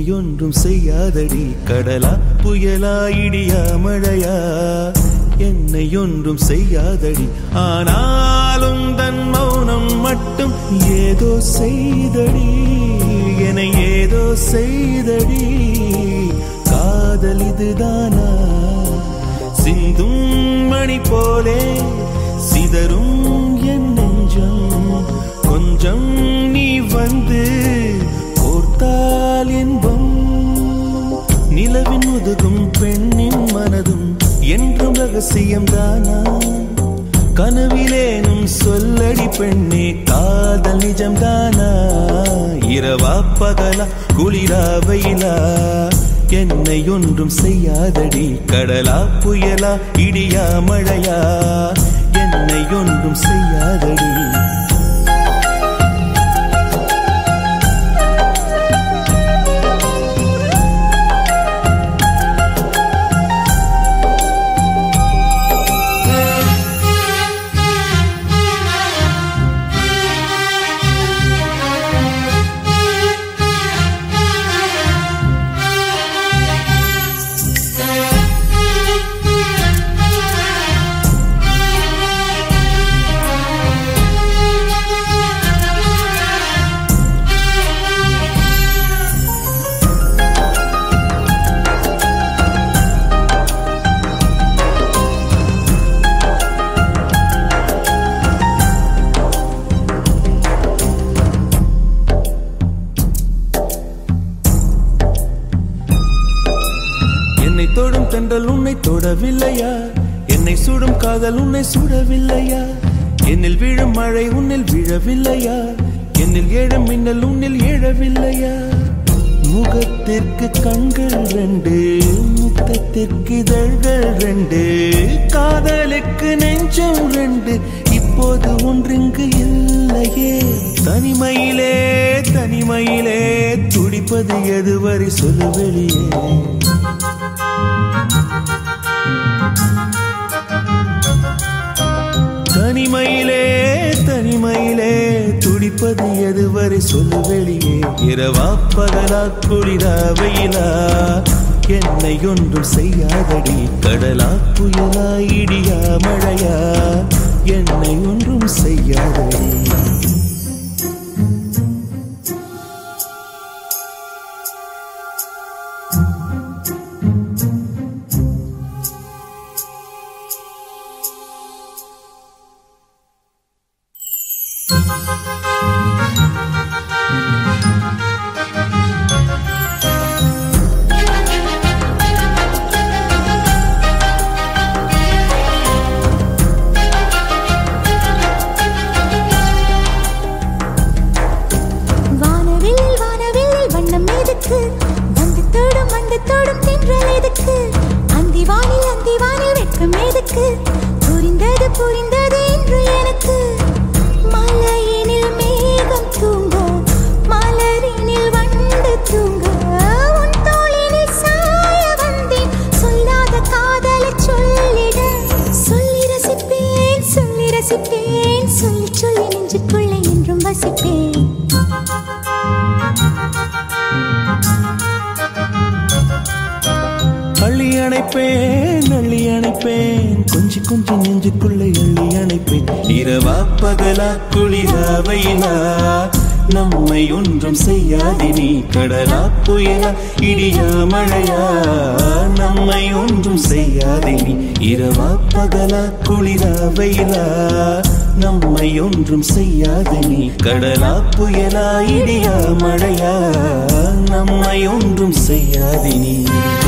ஒன்றும் செய்யாதடி கடலா புயலா இடியா மழையா என்னை ஒன்றும் செய்யாதடி ஆனாலும் தன் மௌனம் மட்டும் ஏதோ செய்தடி என ஏதோ செய்தடி காதல் இதுதானா சிந்தும் மணி போலே சிதறும் என் நெஞ்சம் கொஞ்சம் நீ வந்து கோர்த்தால் இன்பம் நிலவின் முதுகும் பெண்ணின் மனதும் என்றும் ரகசியம் தானா கனவிலேனும் சொல்லடி பெண்ணே காதல் நிஜம் தானா இரவா பகலா குளிரா வெயிலா என்னை ஒன்றும் செய்யாதடி கடலா புயலா இடியா மழையா என்னை ஒன்றும் செய்யாதடி என்னை தொடும் தென்றல் உன்னை தொடவில்லையா என்னை சுடும் காதல் உன்னை சுடவில்லையா என்னில் விழும் மழை உன்னில் விழவில்லையா என்னில் ஏழும் மின்னல் உன்னில் எழவில்லையா முகத்திற்கு கண்கள் ரெண்டு முத்தத்திற்கு இதழ்கள் ரெண்டு காதலுக்கு நெஞ்சம் ரெண்டு இப்போது ஒன்றிங்கு இல்லையே தனிமையிலே தனிமையிலே துடிப்பது எதுவரை சொல்லு வெளியே தனிமையிலே தனிமையிலே துடிப்பது எதுவரை சொல்லு வெளியே இரவா பகலா குளிரா வெயிலா என்னை ஒன்றும் செய்யாதடி கடலா புயலா இடியா மழையா என்னை ஒன்றும் செய்யாதடி வானவில் வானவில் வண்ணம் எதுக்கு வந்து தோடும் வந்து தோடும் தென்றல் எதுக்கு அந்தி வானில் அந்தி வானில் வெட்கம் எதுக்கு புரிந்தது புரிந்தது என்று எனக்கு மலையினில் மேகம் தூங்க மலரினில் வண்டு தூங்க உன் தோளினில் சாய வந்தேன் சொல்லாத காதலை சொல்லிட சொல்லி ரசிப்பேன் சொல்லி ரசிப்பேன் சொல்லி சொல்லி நெஞ்சுக்குள்ளே என்றும் வசிப்பேன் அள்ளி அணைப்பேன் அள்ளி அணைப்பேன் கொஞ்சி கொஞ்சி நெஞ்சுக்குள்ளே அள்ளி அணைப்பேன் இரவா பகலா குளிரா வெயிலா நம்மை ஒன்றும் செய்யாதே நீ கடலா புயலா இடியா மழையா நம்மை ஒன்றும் செய்யாதே நீ இரவா பகலா குளிரா வெயிலா நம்மை ஒன்றும் செய்யாதே நீ கடலா புயலா இடியா மழையா நம்மை ஒன்றும் செய்யாதே நீ